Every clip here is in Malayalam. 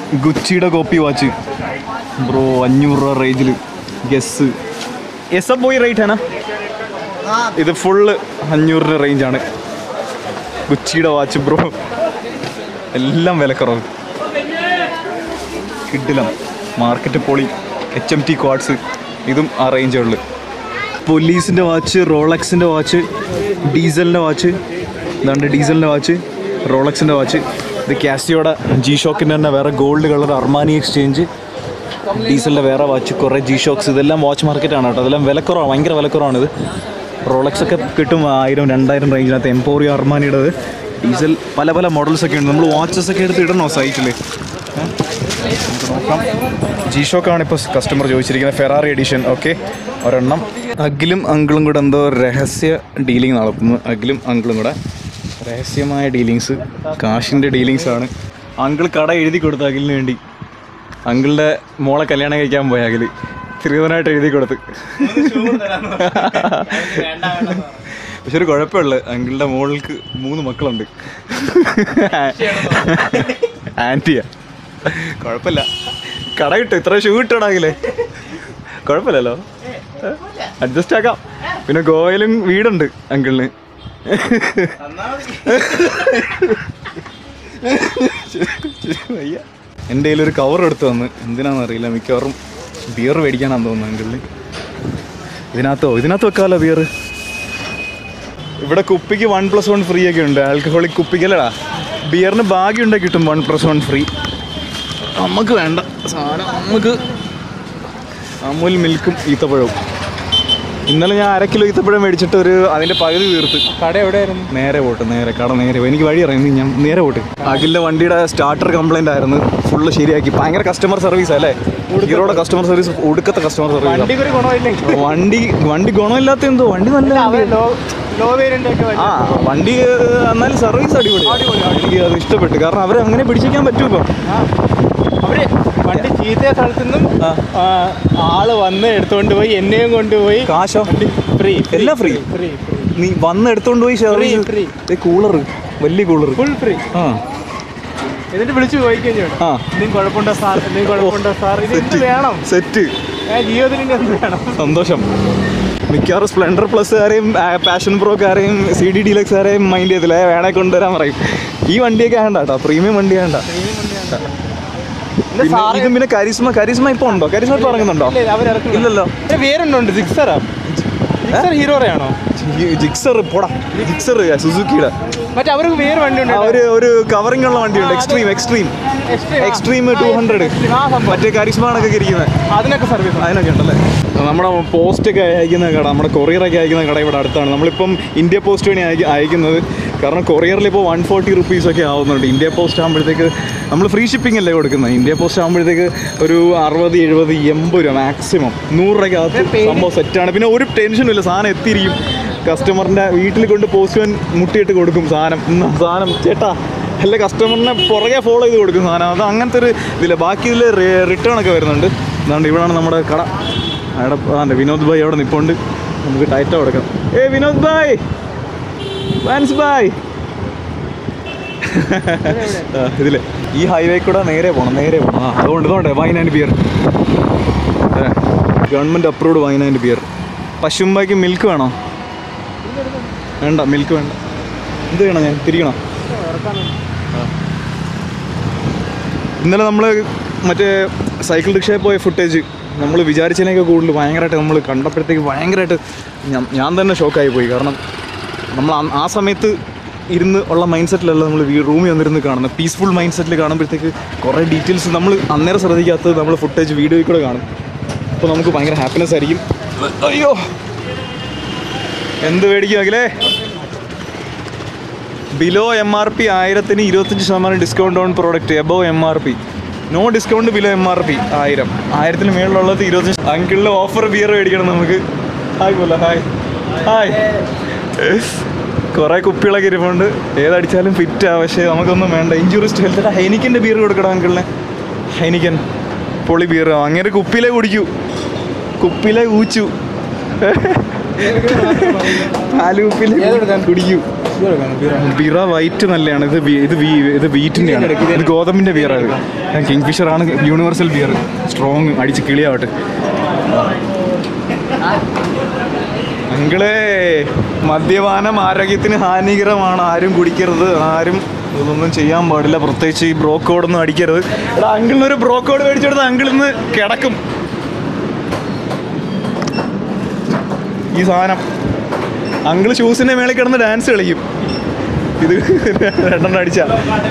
ഗുച്ചിയുടെ കോപ്പി വാച്ച് ബ്രോ അഞ്ഞൂറ് രൂപ റേഞ്ചിൽ ഗസ് എസ് പോയി റേറ്റ് ആണ് ഇത് ഫുള്ള് അഞ്ഞൂറിന് റേഞ്ചാണ് ഗുച്ചിയുടെ വാച്ച് ബ്രോ എല്ലാം വിലക്കുറവ് കിഡിലം മാർക്കറ്റ് പോളി എച്ച് എം ടി ക്വാഡ്സ് ഇതും ആ റേഞ്ചേ ഉള്ളു പോലീസിൻ്റെ വാച്ച് റോളക്സിൻ്റെ വാച്ച് ഡീസലിൻ്റെ വാച്ച് ഇതാണ്ട് ഡീസലിൻ്റെ വാച്ച് റോളക്സിൻ്റെ വാച്ച് ഇത് കാസിയോടെ ജി ഷോക്കിൻ്റെ തന്നെ വേറെ ഗോൾഡ് കളർ അർമാനി എക്സ്ചേഞ്ച് ഡീസലിൻ്റെ വേറെ വാച്ച് കുറേ ജി ഷോക്സ് ഇതെല്ലാം വാച്ച് മാർക്കറ്റാണ് കേട്ടോ അതെല്ലാം വിലക്കുറവാണ് ഭയങ്കര വിലക്കുറവാണിത് റോളക്സ് ഒക്കെ കിട്ടും ആയിരം രണ്ടായിരം റേഞ്ചിനകത്ത് എംപോറിയോ അർമാനിയുടേത് ഡീസൽ പല പല മോഡൽസ് ഒക്കെ ഉണ്ട് നമ്മൾ വാച്ചസ് ഒക്കെ എടുത്ത് ഇടണോ സൈറ്റിൽ നോക്കാം ജി ഷോക്കാണ് ഇപ്പോൾ കസ്റ്റമർ ചോദിച്ചിരിക്കുന്നത് ഫെറാറി എഡിഷൻ ഓക്കെ ഒരെണ്ണം അഖിലും അങ്കിളും കൂടെ എന്തോ രഹസ്യ ഡീലിംഗ് നടത്തുന്നു അഖിലും അങ്കിളും കൂടെ രഹസ്യമായ ഡീലിങ്സ് കാശിൻ്റെ ഡീലിങ്സ് ആണ് അങ്കിൾ കട എഴുതി കൊടുത്തു അഖിലിന് വേണ്ടി അങ്കിളുടെ മോളെ കല്യാണം കഴിക്കാൻ പോയ അഖില് തിരുവനായിട്ട് എഴുതി കൊടുത്ത് പക്ഷെ ഒരു കുഴപ്പമുള്ളു അങ്കിളുടെ മോൾക്ക് മൂന്ന് മക്കളുണ്ട് ആൻറ്റിയാ കുഴപ്പമില്ല കട കിട്ടും ഇത്ര ഷൂ കിട്ടണമെങ്കിലേ കുഴപ്പമില്ലല്ലോ അഡ്ജസ്റ്റ് ആക്കാം പിന്നെ ഗോവയിലും വീടുണ്ട് അങ്കിളിന് വയ്യ എൻ്റെ കയ്യിൽ ഒരു കവർ എടുത്ത് വന്ന് എന്തിനാണെന്ന് അറിയില്ല മിക്കവാറും ബിയർ മേടിക്കാനാന്ന് തോന്നുന്നു അങ്കിളിന് ഇതിനകത്തോ ഇതിനകത്ത് വെക്കാമല്ലോ ബിയർ ഇവിടെ കുപ്പിക്ക് വൺ പ്ലസ് വൺ ഫ്രീ ഒക്കെ ഉണ്ട് ആൽക്കഹോളിക് കുപ്പിക്കല്ലടാ ബിയറിന് ഭാഗ്യം ഉണ്ടെങ്കിൽ കിട്ടും വൺ പ്ലസ് വൺ ഫ്രീ നമുക്ക് വേണ്ട സാധനം നമുക്ക് അമൂൽ മിൽക്കും ഈത്തപ്പഴവും ഇന്നലെ ഞാൻ അര കിലോ ഈത്തപ്പഴം മേടിച്ചിട്ട് ഒരു അതിന്റെ പകുതി തീർത്ത് കട എവിടെയായിരുന്നു നേരെ പോട്ട് നേരെ കട നേരെ പോയി. എനിക്ക് വഴി അറിയാം ഞാൻ നേരെ പോട്ട് അഖിലിന്റെ വണ്ടിയുടെ സ്റ്റാർട്ടർ കംപ്ലൈന്റ് ആയിരുന്നു ഫുള്ള് ശരിയാക്കി ഭയങ്കര കസ്റ്റമർ സർവീസ് അല്ലേ ഹീറോയുടെ കസ്റ്റമർ സർവീസ് ഒടുക്കത്തെ കസ്റ്റമർ സർവീസ് വണ്ടിക്ക് ഒരു ഗുണമില്ലെങ്കിൽ വണ്ടി വണ്ടി ഗുണമില്ലാത്ത എന്തോ വണ്ടി നല്ല അവര് ലോ ലോ വേരിയന്റ് ഒക്കെ ആ വണ്ടി ഏഹ്, എന്നാലും സർവീസ് അടിപൊളി എനിക്ക് അത് ഇഷ്ടപ്പെട്ടു കാരണം അവരെ അങ്ങനെ പിടിച്ചിരിക്കാൻ പറ്റും ഇപ്പം ആ. അവര് വണ്ടി ചീത്ത സ്ഥലത്തു നിന്നും ആ, ആള് വന്ന് എടുത്തോണ്ട് പോയി എന്നെയും കൊണ്ടുപോയി കാശോ ഫ്രീ എല്ലാം free? ഫ്രീ നീ വന്ന് എടുത്തോണ്ട് പോയി Free, free. കൂളർ വലിയ കൂളർ ഫുൾ ഫ്രീ ആ എന്നിട്ട് വിളിച്ചു ചോദിക്കുകയും ചെയ്യണം ആ. എന്തെങ്കിലും കുഴപ്പമുണ്ടോ സാർ എന്തെങ്കിലും കുഴപ്പമുണ്ടോ സാർ ഇത് എന്ത് വേണം സെറ്റ് ഞാൻ ജീവിതത്തിൽ ഇനി എന്ത് വേണം സന്തോഷം മിക്കവാറും സ്പ്ലെൻഡർ പ്ലസ്സുകാരെയും പാഷൻ പ്രോക്കാരെയും സി ഡി ഡീലക്സുകാരെയും മൈൻഡ് ചെയ്തില്ല "ഏ, വേണേ കൊണ്ടുവരാൻ പറയും ഈ വണ്ടിയൊക്കെ വേണ്ട കേട്ടോ പ്രീമിയം വണ്ടി വേണ്ട എന്റെ പിന്നെ സാറ് ഇതും പിന്നെ കരിസ്മ കരിസ്മ ഇപ്പൊ ഉണ്ടോ കരിസ്മ ഇപ്പൊ ഇറങ്ങുന്നുണ്ടോ ഇല്ല, അവരിറക്കുന്നില്ല. ഇല്ലല്ലോ എന്റെ പേരുണ്ടോ സിക്സറാ സിക്സർ ഹീറോറയാണോ ജിക്സർ പോടാ ജിക്സർ സുസുക്കിയുടെ മറ്റേ അവർക്ക് വേറെ വണ്ടി ഉണ്ട് അവര് ഒരു കവറിംഗ് ഉള്ള വണ്ടിയുണ്ട് Xtreme Xtreme Xtreme two hundred ആ സംഭവം മറ്റേ കരിസ്മാണൊക്കെ ഇരിക്കുന്നത് അതിനൊക്കെ സർവീസ് അതിനൊക്കെ ഉണ്ടല്ലേ നമ്മുടെ പോസ്റ്റ് ഒക്കെ അയക്കുന്ന കട നമ്മുടെ കൊറിയറൊക്കെ അയക്കുന്ന കട ഇവിടെ അടുത്താണ് നമ്മളിപ്പം ഇന്ത്യ പോസ്റ്റ് വഴി അയക്ക അയക്കുന്നത് കാരണം കൊറിയറിൽ ഇപ്പോൾ വൺ ഫോർട്ടി റുപ്പീസ് ഒക്കെ ആവുന്നുണ്ട് ഇന്ത്യ പോസ്റ്റ് ആകുമ്പോഴത്തേക്ക് നമ്മൾ ഫ്രീ ഷിപ്പിംഗ് അല്ലേ കൊടുക്കുന്നത് ഇന്ത്യ പോസ്റ്റ് ആകുമ്പോഴത്തേക്ക് ഒരു അറുപത് എഴുപത് എൺപത് രൂപ മാക്സിമം നൂറ് രൂപയ്ക്കകത്ത് സംഭവം സെറ്റാണ് പിന്നെ ഒരു ടെൻഷനും ഇല്ല സാധനം എത്തിയിരിക്കും കസ്റ്റമറിൻ്റെ വീട്ടിൽ കൊണ്ട് പോസ്റ്റ്മാൻ മുട്ടിയിട്ട് കൊടുക്കും സാധനം ഇന്ന് സാധനം ചേട്ടാ അല്ല കസ്റ്റമറിനെ പുറകെ ഫോളോ ചെയ്ത് കൊടുക്കും സാധനം അത് അങ്ങനത്തെ ഒരു ഇതില്ല ബാക്കി ഇതിൽ റിട്ടേൺ ഒക്കെ വരുന്നുണ്ട് അതുകൊണ്ട് ഇവിടാണ് നമ്മുടെ കട അവിടെ അതെ വിനോദ് ഭായ് അവിടെ നിൽപ്പുണ്ട് നമുക്ക് ടൈറ്റ കൊടുക്കാം ഏ വിനോദ് ഭായ് വാൻസ് ഭായ് ആ, ഇതില് ഈ ഹൈവേ കൂടെ നേരെ പോകണം നേരെ പോകണം ആ അതുകൊണ്ട് ഇതുകൊണ്ട് wine and beer government approved wine and beer പശുമ്പായ്ക്ക് മിൽക്ക് വേണോ വേണ്ട മിൽക്ക് വേണ്ട എന്ത് ചെയ്യണം ഞാൻ തിരിയണോ ഇന്നലെ നമ്മൾ മറ്റേ സൈക്കിൾ റിക്ഷയിൽ പോയ ഫുട്ടേജ് നമ്മൾ വിചാരിച്ചതിനൊക്കെ കൂടുതൽ ഭയങ്കരമായിട്ട് നമ്മൾ കണ്ടപ്പോഴത്തേക്ക് ഭയങ്കരമായിട്ട് ഞാൻ ഞാൻ തന്നെ ഷോക്കായി പോയി കാരണം നമ്മൾ ആ- ആ സമയത്ത് ഇരുന്ന് ഉള്ള മൈൻഡ് സെറ്റിലല്ല നമ്മൾ റൂമിൽ വന്നിരുന്ന് കാണുന്നത് പീസ്ഫുൾ മൈൻഡ് സെറ്റിൽ കാണുമ്പോഴത്തേക്ക് കുറേ ഡീറ്റെയിൽസ് നമ്മൾ അന്നേരം ശ്രദ്ധിക്കാത്തത് നമ്മൾ ഫുട്ടേജ് വീഡിയോയിൽ കൂടെ കാണും അപ്പോൾ നമുക്ക് ഭയങ്കര ഹാപ്പിനെസ് ആയിരിക്കും അയ്യോ എന്ത് മേടിക്കും അഖിലേ ബിലോ എം ആർ പി ആയിരത്തിന് ഇരുപത്തഞ്ച് ശതമാനം discount on product above M R P no discount below M R P ആയിരം ആയിരത്തിന് മേളിലുള്ളത് ഇരുപത്തഞ്ച് അങ്കിളിന് ഓഫർ ബിയർ മേടിക്കണം നമുക്ക് ഹായ് പോലെ ഹായ് ഹായ് കുറേ കുപ്പികളൊക്കെ ഇരിപ്പുണ്ട് ഏതടിച്ചാലും ഫിറ്റാ പക്ഷേ നമുക്കൊന്നും വേണ്ട ഇഞ്ചുറിസ്റ്റ് ഹെൽത്ത് ഹൈനിക്കൻ്റെ ബിയർ കൊടുക്കണം അങ്കിളിനെ ഹൈനിക്കൻ പൊളി ബിയർ അങ്ങനെ കുപ്പിയിലെ കുടിക്കൂ കുപ്പിയിലെ ഊച്ചു നാല് കുപ്പിയിലെ കുടിക്കൂ ബിറ വൈറ്റ് നല്ലതാണ് ഇത് വി- ഇത് വി- ഇത് വീറ്റിൻ്റെയാണ് ഇത് ഗോതമ്പിൻ്റെ ബിയറാണ് ഇത് കിങ് ഫിഷറാണ് യൂണിവേഴ്സൽ ബിയർ സ്ട്രോങ് അടിച്ച് കിളിയാവട്ടെ അങ്കിളെ മദ്യപാനം ആരോഗ്യത്തിന് ഹാനികരമാണ് ആരും കുടിക്കരുത് ആരും ഇതൊന്നും ചെയ്യാൻ പാടില്ല പ്രത്യേകിച്ച് ഈ ബ്രോക്കോഡൊന്നും അടിക്കരുത് എടാ അങ്കിളിന് ഒരു ബ്രോക്കോഡ് മേടിച്ചെടുത്ത് അങ്കിൾ ഇന്ന് കിടക്കും ഈ സാധനം അങ്കിള് ഷൂസിന്റെ മേളിൽ കിടന്ന് ഡാൻസ് കളിക്കും ഇത് രണ്ടെണ്ണം അടിച്ച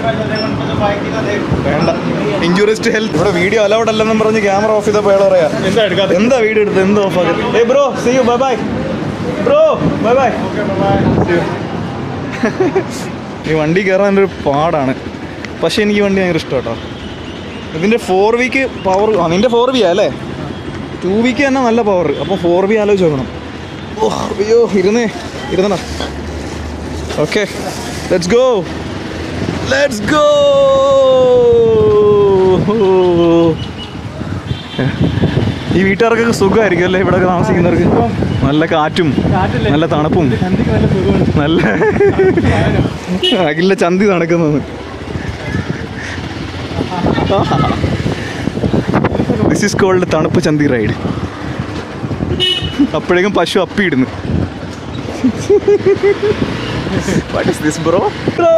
വേണ്ട ഇഞ്ചുറിസ്റ്റ് ഹെൽത്ത് ഇവിടെ വീഡിയോ അലൗഡ് അല്ലെന്നും പറഞ്ഞ് ക്യാമറ ഓഫ് ചെയ്തപ്പോൾ അയാൾ പറയാ എന്താ എടുക്കാതെ എന്താ വീഡിയോ എടുത്ത് എന്താ ഓഫ് ആക്കി ഏ bro see you bye bye bro bye bye ഈ വണ്ടി കയറാൻ ഒരു പാടാണ് പക്ഷേ എനിക്ക് ഈ വണ്ടി ഭയങ്കര ഇഷ്ടം കേട്ടോ ഇതിൻ്റെ ഫോർ വീക്ക് പവർ ആ നിൻ്റെ ഫോർ വി അല്ലേ ടു വീക്ക് തന്നെ നല്ല പവർ അപ്പോൾ ഫോർ വി ആലോചിച്ച് നോക്കണം ഓ അയ്യോ ഇരുന്നേ ഇരുന്നണ okay let's go let's go ഈ വീട്ടുകാർക്കൊക്കെ സുഖമായിരിക്കും അല്ലേ ഇവിടെ താമസിക്കുന്നവർക്ക് നല്ല കാറ്റും കാറ്റില്ലേ? നല്ല തണുപ്പും ചന്തിക്ക് നല്ല സുഖമുണ്ട് നല്ല അഖിലിന്റെ ചന്തി നടക്കുന്നത് ദിസ് ഈസ് കോൾഡ് തണുപ്പ് ചന്തി റൈഡ് അപ്പോഴേക്കും പശു അപ്പിയിടുന്നു വാട്ട് ഇസ് ദിസ് ബ്രോ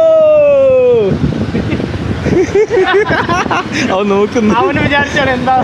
അവൻ നോക്കുന്നു അവന് വിചാരിച്ചാണ് എന്താ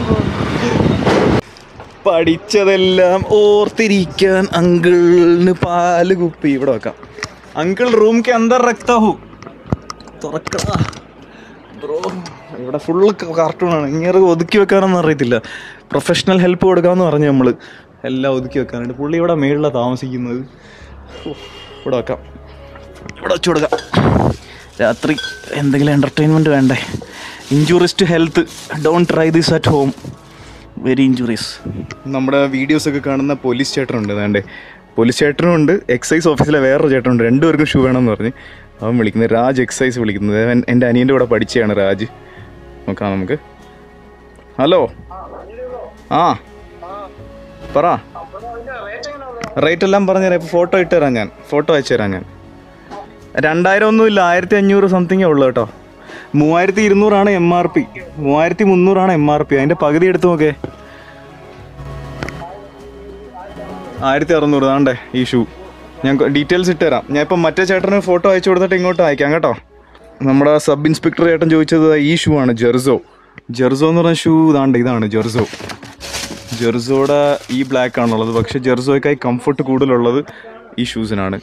പഠിച്ചതെല്ലാം ഓർത്തിരിക്കാൻ അങ്കിളിന് പാല് കുപ്പി ഇവിടെ വെക്കാം അങ്കിൾ റൂം കെ അന്തർ രക്താ ഹൂ തുറക്കടാ ബ്രോ ഇവിടെ ഫുള്ള് കാർട്ടൂണാണ് ഇങ്ങനെ ഒതുക്കി വെക്കാനൊന്നും അറിയത്തില്ല പ്രൊഫഷണൽ ഹെൽപ്പ് കൊടുക്കാമെന്ന് പറഞ്ഞു നമ്മൾ എല്ലാം ഒതുക്കി വെക്കാനുണ്ട് പുള്ളി ഇവിടെ മേളിലാണ് താമസിക്കുന്നത് ഓ, ഇവിടെ വെക്കാം ഇവിടെ വെച്ച് കൊടുക്കാം രാത്രി എന്തെങ്കിലും എൻ്റർടൈൻമെൻറ്റ് വേണ്ടേ injurious to health don't try this at home very injuries നമ്മുടെ വീഡിയോസ് ഒക്കെ കാണുന്ന പോലീസ് ചേട്ടനുണ്ട് വേണ്ടേ പോലീസ് ചേട്ടനും ഉണ്ട് എക്സൈസ് ഓഫീസിലെ വേറൊരു ചേട്ടനുണ്ട് രണ്ടുപേർക്കും ഷൂ വേണമെന്ന് പറഞ്ഞ് അവൻ വിളിക്കുന്നത് രാജ് എക്സൈസ് വിളിക്കുന്നത് അവൻ എൻ്റെ അനിയൻ്റെ കൂടെ പഠിച്ചതാണ് രാജ് നോക്കാം നമുക്ക് ഹലോ ആ പറ റേറ്റ് എല്ലാം പറഞ്ഞുതരാം ഇപ്പോൾ ഫോട്ടോ ഇട്ട് തരാം ഞാൻ ഫോട്ടോ അയച്ചു തരാം ഞാൻ രണ്ടായിരം ഒന്നുമില്ല ആയിരത്തി അഞ്ഞൂറ് സംതിങ്ങേ ഉള്ളൂ കേട്ടോ മൂവായിരത്തി ഇരുന്നൂറാണ് എം ആർ പി മൂവായിരത്തി മുന്നൂറാണ് എം ആർ പി അതിന്റെ പകുതി എടുത്ത് നോക്കേ ആയിരത്തി അറുന്നൂറ് താണ്ടേ ഈ ഷൂ ഞാൻ ഡീറ്റെയിൽസ് ഇട്ട് തരാം ഞാൻ ഇപ്പം മറ്റേ ചേട്ടന് ഫോട്ടോ അയച്ചു കൊടുത്തിട്ട് ഇങ്ങോട്ട് അയക്കാം കേട്ടോ നമ്മുടെ സബ് ഇൻസ്പെക്ടർ ചേട്ടൻ ചോദിച്ചത് ഈ ഷൂ ആണ് ജെർസോ ജെർസോ എന്ന് പറഞ്ഞ ഷൂ ഇതാണ്ട് ഇതാണ് ജെർസോ ജെർസോയുടെ ഈ ബ്ലാക്ക് ആണുള്ളത് പക്ഷേ ജെർസോയ്ക്കായി കംഫർട്ട് കൂടുതലുള്ളത് ഈ ഷൂസിനാണ്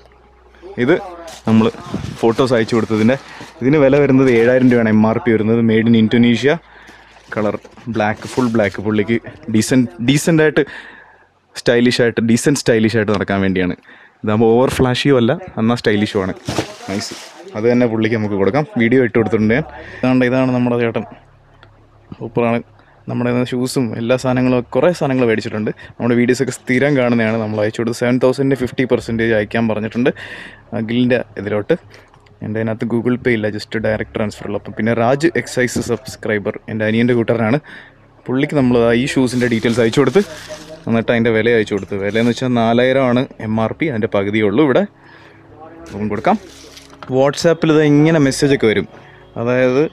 ഇത് നമ്മൾ ഫോട്ടോസ് അയച്ചു കൊടുത്തതിൻ്റെ ഇതിന് വില വരുന്നത് ഏഴായിരം രൂപയാണ് എം ആർ പി വരുന്നത് made in Indonesia colour black full black പുള്ളിക്ക് ഡീസൻറ്റ് ഡീസൻ്റ് ആയിട്ട് സ്റ്റൈലിഷ് ആയിട്ട് ഡീസൻറ്റ് സ്റ്റൈലിഷ് ആയിട്ട് നടക്കാൻ വേണ്ടിയാണ് ഇതാകുമ്പോൾ ഓവർ ഫ്ലാഷിയോ അല്ല എന്നാൽ സ്റ്റൈലിഷും ആണ് നൈസ് അത് തന്നെ പുള്ളിക്ക് നമുക്ക് കൊടുക്കാം വീഡിയോ ഇട്ട് കൊടുത്തിട്ടുണ്ട് ഞാൻ ഇതാണ്ട് ഇതാണ് നമ്മുടെ ചേട്ടൻ സൂപ്പറാണ് നമ്മുടെ ഷൂസും എല്ലാ സാധനങ്ങളും കുറേ സാധനങ്ങൾ മേടിച്ചിട്ടുണ്ട് നമ്മുടെ വീഡിയോസൊക്കെ സ്ഥിരം കാണുന്നതാണ് നമ്മൾ അയച്ചു കൊടുത്ത് സെവൻ തൗസൻഡിൻ്റെ ഫിഫ്റ്റി പെർസെൻറ്റേജ് അയക്കാൻ പറഞ്ഞിട്ടുണ്ട് അഖിലിൻ്റെ ഇതിലോട്ട് എൻ്റെ അതിനകത്ത് ഗൂഗിൾ പേ ഇല്ല ജസ്റ്റ് ഡയറക്റ്റ് ട്രാൻസ്ഫർ ഉള്ളൂ അപ്പം പിന്നെ രാജ് എക്സൈസ് സബ്സ്ക്രൈബർ എൻ്റെ അനിയൻ്റെ കൂട്ടുകാരനാണ് പുള്ളിക്ക് നമ്മൾ ആ ഈ ഷൂസിൻ്റെ ഡീറ്റെയിൽസ് അയച്ചു കൊടുത്ത് എന്നിട്ട് അതിൻ്റെ വില അയച്ചു കൊടുത്തു വില എന്ന് വെച്ചാൽ നാലായിരമാണ് എം ആർ പി അതിൻ്റെ പകുതിയേ ഉള്ളൂ ഇവിടെ അപ്പം കൊടുക്കാം വാട്സാപ്പിൽ ഇത് ഇങ്ങനെ മെസ്സേജൊക്കെ വരും അതായത്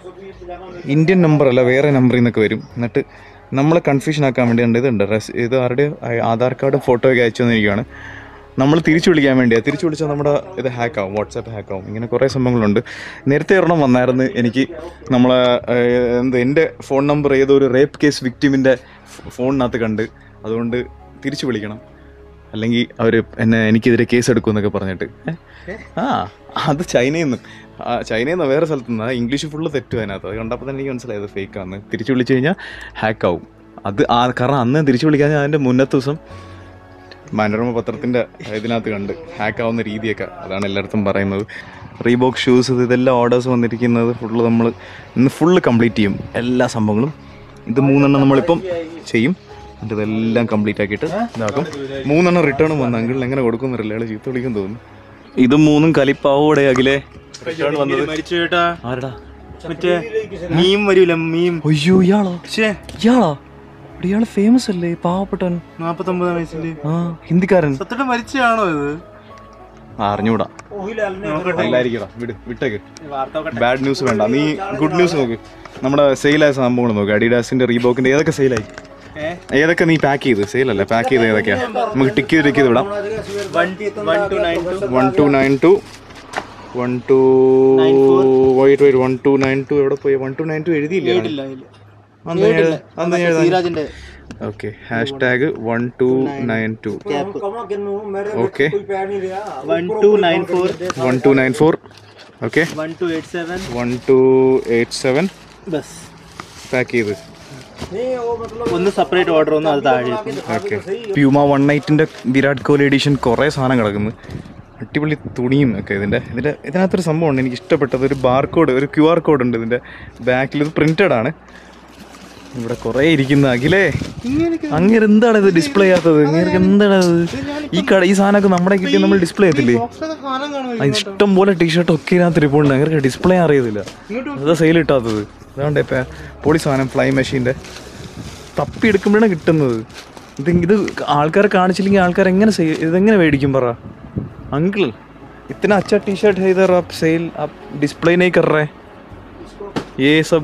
ഇന്ത്യൻ നമ്പർ അല്ല വേറെ നമ്പറിൽ നിന്നൊക്കെ വരും എന്നിട്ട് നമ്മളെ കൺഫ്യൂഷൻ ആക്കാൻ വേണ്ടി ഉണ്ട് ഇതുണ്ട് റെസ് ഇത് ആരുടെ ആധാർ കാർഡും ഫോട്ടോ ഒക്കെ അയച്ചു തന്നിരിക്കുകയാണ് നമ്മൾ തിരിച്ചു വിളിക്കാൻ വേണ്ടിയാണ് തിരിച്ചു വിളിച്ചാൽ നമ്മുടെ ഇത് ഹാക്ക് ആവും വാട്സാപ്പ് ഹാക്ക് ആവും ഇങ്ങനെ കുറേ സംഭവങ്ങളുണ്ട് നേരത്തെ ഒരെണ്ണം വന്നായിരുന്നു എനിക്ക് നമ്മളെ ഏഹ്, എന്ത് എൻ്റെ ഫോൺ നമ്പർ ഏതോ ഒരു റേപ്പ് കേസ് വിക്ടിമിൻ്റെ ഫോണിനകത്ത് കണ്ട് അതുകൊണ്ട് തിരിച്ചു വിളിക്കണം അല്ലെങ്കിൽ അവർ എന്നെ എനിക്കെതിരെ കേസ് എടുക്കുമെന്നൊക്കെ പറഞ്ഞിട്ട് ഏ? ആ അത് ചൈനയിൽ നിന്ന് ആ ചൈനയിൽ നിന്ന് വേറെ സ്ഥലത്ത് നിന്ന് ഇംഗ്ലീഷ് ഫുള്ള് തെറ്റും അതിനകത്ത് അത് കണ്ടപ്പോൾ തന്നെ എനിക്ക് മനസ്സിലായത് ഫേക്കാന്ന് തിരിച്ചു വിളിച്ചു കഴിഞ്ഞാൽ ഹാക്ക് ആവും അത് ആ കാരണം അന്ന് തിരിച്ചു വിളിക്കാൻ അതിൻ്റെ മുന്നത്തെ ദിവസം മനോരമ പത്രത്തിൻ്റെ ഇതിനകത്ത് കണ്ട് ഹാക്ക് ആവുന്ന രീതിയൊക്കെ അതാണ് എല്ലായിടത്തും പറയുന്നത് റീബോക്ക് ഷൂസ് ഇതെല്ലാം ഓർഡേഴ്സ് വന്നിരിക്കുന്നത് ഫുള്ള് നമ്മൾ ഇന്ന് ഫുള്ള് കംപ്ലീറ്റ് ചെയ്യും എല്ലാ സംഭവങ്ങളും ഇത് മൂന്നെണ്ണം നമ്മളിപ്പം ചെയ്യും എന്നിട്ട് ഇതെല്ലാം കംപ്ലീറ്റ് ആക്കിയിട്ട് ഇതാക്കും മൂന്നെണ്ണം റിട്ടേണും വന്നു അങ്കിളിൽ എങ്ങനെ കൊടുക്കുന്നില്ല അയാൾ ചീത്ത വിളിക്കും തോന്നുന്നു ഇത് മൂന്നും കലിപ്പാവോടെ അഖിലേ റിട്ടേൺ വന്നത് മരിച്ചു കേട്ടാ ആരടാ മറ്റേ മീം വരൂല മീം അയ്യോ ഇയാളോ ഷേ ഇയാളോ എടി, ഇയാള് ഫേമസ് അല്ലേ പാവപ്പെട്ടവൻ നാപ്പത്തൊമ്പതാം വയസ്സില് ആ ഹിന്ദിക്കാരൻ സത്യമായിട്ട് മരിച്ചയാണോ ഇത് ആ, അറിഞ്ഞൂടാ അല്ലായിരിക്കടാ വിട് വിട്ടേക്ക് വാർത്ത ഒക്കെ ബാഡ് ന്യൂസ് വേണ്ട നീ ഗുഡ് ന്യൂസ് നോക്ക് നമ്മുടെ സെയിലായ സംഭവങ്ങൾ നോക്ക് അഡിഡാസിന്റെ റീബോക്കിന്റെ ഏതൊക്കെ സെയിലായി ഏ? ഏതൊക്കെ നീ പാക്ക് ചെയ്ത് സെയിലല്ലേ പാക്ക് ചെയ്ത് ഏതൊക്കെയാ നമുക്ക് ടിക്ക് ചെയ്ത് ടിക്ക് ചെയ്ത് വിടാം one one two nine two one two nine two one two white white one two nine two എവിടെ പോയി വൺ ടു നയൻ ടു എഴുതിയില്ലേ ഇല്ല ഇല്ല അന്ന് ഞാൻ എഴുതാ- അന്ന് ഞാൻ എഴുതാൻ സീരാജിന്റെ okay hash tag one two nine two okay one two nine four one two nine four okay one two eight seven one two eight seven ബസ് പാക്ക് ചെയ്ത് ഒന്ന് സെപ്പറേറ്റ് ഓർഡർ ഒന്നും അത് താഴെ ഇരിക്കുന്നു. ഓക്കെ പ്യൂമ വൺ നൈറ്റിൻ്റെ വിരാട് കോഹ്ലി എഡിഷൻ കുറേ സാധനം കിടക്കുന്നു അടിപൊളി തുണിയും ഒക്കെ ഇതിൻ്റെ ഇതിൻ്റെ ഇതിനകത്തൊരു സംഭവമുണ്ട് എനിക്ക് ഇഷ്ടപ്പെട്ടത് ഒരു ബാർ കോഡ് ഒരു ക്യു ആർ കോഡ് ഉണ്ട് ഇതിൻ്റെ ബാക്കിൽ ഇത് പ്രിൻറ്റഡ് ആണ് ഇവിടെ കുറേ ഇരിക്കുന്ന അഖിലേ അങ്ങനെ എന്താണ് ഇത് ഡിസ്പ്ലേ ചെയ്യാത്തത് ഇങ്ങനെ എന്താണ് ഇത് ഈ കട ഈ സാധനമൊക്കെ നമ്മുടെ കിട്ടി നമ്മൾ ഡിസ്പ്ലേ ചെയ്യത്തില്ലേ ആ, ഇഷ്ടം പോലെ ടീഷർട്ട് ഒക്കെ ഇതിനകത്ത് ഇരിപ്പുണ്ട് അങ്ങനെ ഡിസ്പ്ലേ അറിയത്തില്ല അതാ സെയിൽ ഇട്ടാത്തത് അതുകൊണ്ട് ഇപ്പം പൊളി സാധനം ഫ്ലൈ മെഷീൻ്റെ തപ്പി എടുക്കുമ്പോഴാണ് കിട്ടുന്നത് ഇത് ഇത് ആൾക്കാരെ കാണിച്ചില്ലെങ്കിൽ ആൾക്കാർ എങ്ങനെ സെയിൽ ഇതെങ്ങനെ മേടിക്കും പറ अंकल इतना अच्छा टी शर्ट है इधर आप सेल आप डिस्प्ले नहीं कर रहे ये सब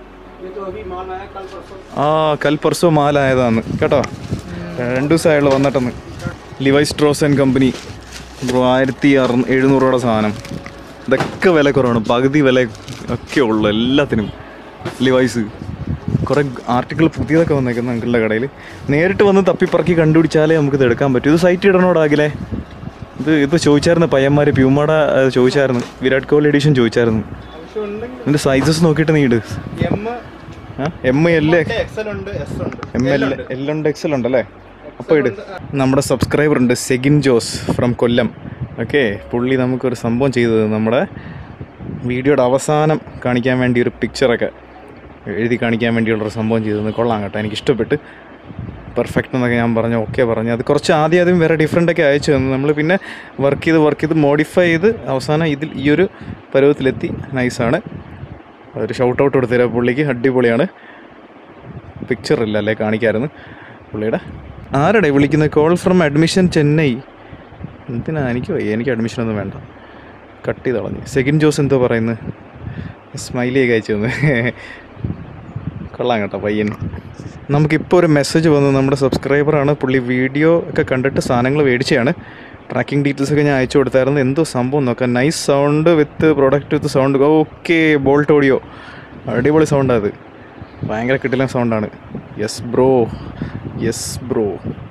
ആ കൽ പർസോ മാലായതാന്ന് കേട്ടോ രണ്ട് ദിവസമായുള്ളൂ വന്നിട്ടെന്ന് Levi's Strauss and company bro ആയിരത്തി അറു എഴുന്നൂറ് രൂപയുടെ സാധനം ഇതൊക്കെ വില കുറവാണ് പകുതി വില ഒക്കെ ഉള്ളു എല്ലാത്തിനും ലിവൈസ് കുറേ ആർട്ടിക്കിൾ പുതിയതൊക്കെ വന്നേക്കുന്നു അങ്കിളുടെ കടയിൽ നേരിട്ട് വന്ന് തപ്പിപ്പറക്കി കണ്ടുപിടിച്ചാലേ നമുക്കിത് എടുക്കാൻ പറ്റൂ ഇത് സൈറ്റ് ഇടണോടാകിലേ ഇത് ഇത് ചോദിച്ചായിരുന്നു പയ്യന്മാർ പ്യൂമട ചോദിച്ചായിരുന്നു വിരാട് കോഹ്ലി എഡിഷൻ ചോദിച്ചായിരുന്നു ഇതിൻ്റെ സൈസസ് നോക്കിയിട്ട് നീ ഇട് എം എം എൽ എക്സൽ ഉണ്ട് എസ് ഉണ്ട് എം എൽ എൽ ഉണ്ട് എക്സൽ ഉണ്ടല്ലേ അപ്പോൾ ഇട് നമ്മുടെ സബ്സ്ക്രൈബർ ഉണ്ട് സെഗിൻ ജോസ് ഫ്രം കൊല്ലം ഓക്കെ പുള്ളി നമുക്കൊരു സംഭവം ചെയ്തത് നമ്മുടെ വീഡിയോയുടെ അവസാനം കാണിക്കാൻ വേണ്ടി ഒരു പിക്ചറൊക്കെ എഴുതി കാണിക്കാൻ വേണ്ടിയുള്ളൊരു സംഭവം ചെയ്തത് കൊള്ളാം കേട്ടോ എനിക്ക് ഇഷ്ടപ്പെട്ട് പെർഫെക്റ്റ് എന്നൊക്കെ ഞാൻ പറഞ്ഞു ഓക്കെ പറഞ്ഞു അത് കുറച്ച് ആദ്യം ആദ്യം വേറെ ഡിഫറെൻ്റ് ഒക്കെ അയച്ചു തന്നു നമ്മൾ പിന്നെ വർക്ക് ചെയ്ത് വർക്ക് ചെയ്ത് മോഡിഫൈ ചെയ്ത് അവസാനം ഇതിൽ ഈ ഒരു പരുവത്തിലെത്തി നൈസാണ് ഒരു ഷൗട്ട് ഔട്ട് കൊടുത്തരാം പുള്ളിക്ക് അടിപൊളിയാണ് പിക്ചർ ഇല്ല അല്ലേ കാണിക്കായിരുന്നു പുള്ളിയുടെ ആരുടെ വിളിക്കുന്നത് കോൾ ഫ്രം അഡ്മിഷൻ ചെന്നൈ എന്തിനാ എനിക്ക് വയ്യ എനിക്ക് അഡ്മിഷൻ ഒന്നും വേണ്ട കട്ട് ചെയ്ത് കളഞ്ഞു സെക്കൻഡ് ജോസ് എന്തോ പറയുന്നത് സ്മൈലിയൊക്കെ അയച്ചു തന്നു കൊള്ളാം കേട്ടോ പയ്യൻ നമുക്കിപ്പോൾ ഒരു മെസ്സേജ് വന്നു നമ്മുടെ സബ്സ്ക്രൈബറാണ് പുള്ളി വീഡിയോ ഒക്കെ കണ്ടിട്ട് സാധനങ്ങൾ മേടിച്ചതാണ് ട്രാക്കിംഗ് ഡീറ്റെയിൽസ് ഒക്കെ ഞാൻ അയച്ചു കൊടുത്തായിരുന്നു എന്തോ സംഭവം നോക്കാം nice sound with product with sound okay Boult audio അടിപൊളി സൗണ്ടാണ് അത് ഭയങ്കര കിട്ടില്ല സൗണ്ടാണ് യെസ് ബ്രോ യെസ് ബ്രോ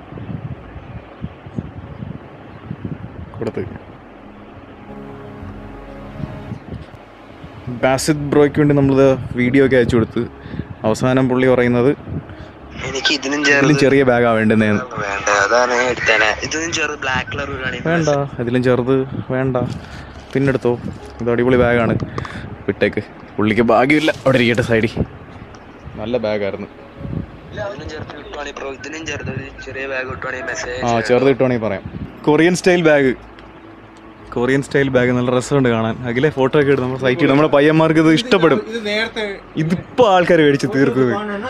കൊടുത്ത് ബാസിദ് ബ്രോയ്ക്ക് വേണ്ടി നമ്മളിത് വീഡിയോ ഒക്കെ അയച്ചു കൊടുത്ത് അവസാനം പുള്ളി പറയുന്നത് എനിക്ക് ഇതിനും ഇതിലും ചേർന്ന് ചെറിയ ബാഗാണ് വേണ്ടുന്നതെന്ന് വേണ്ട അതാണ് ഞാൻ എടുത്തേനെ ഇതിനും ചെറുത് ബ്ലാക്ക് കളർ വരുവാണെങ്കിൽ വേണ്ട ഇതിലും ചെറുത് വേണ്ട പിന്നെടുത്തോ ഇത് അടിപൊളി ബാഗാണ് വിട്ടേക്ക് പുള്ളിക്ക് ഭാഗ്യമില്ല അവിടെ ഇരിക്കട്ടെ സൈഡിൽ നല്ല ബാഗായിരുന്നു ഇതിനും ചെറുത് കിട്ടുവാണെങ്കിൽ ബ്രോ ഇതിനും ചെറുത് ഒരു ചെറിയ ബാഗ് കിട്ടുവാണെങ്കിൽ മെസ്സേജ് ആ ചെറുത് കിട്ടുവാണെങ്കിൽ പറയാം Korean style bag Korean style bag നല്ല രസമുണ്ട് കാണാൻ അഖിലെ ഫോട്ടോ ഒക്കെ എടുത്ത് നമ്മുടെ സൈറ്റിൽ നമ്മുടെ പയ്യന്മാർക്ക് ഇത് ഇഷ്ടപ്പെടും ഇത് നേരത്തെ ഇതിപ്പോൾ ആൾക്കാർ മേടിച്ച് തീർക്കുന്നത്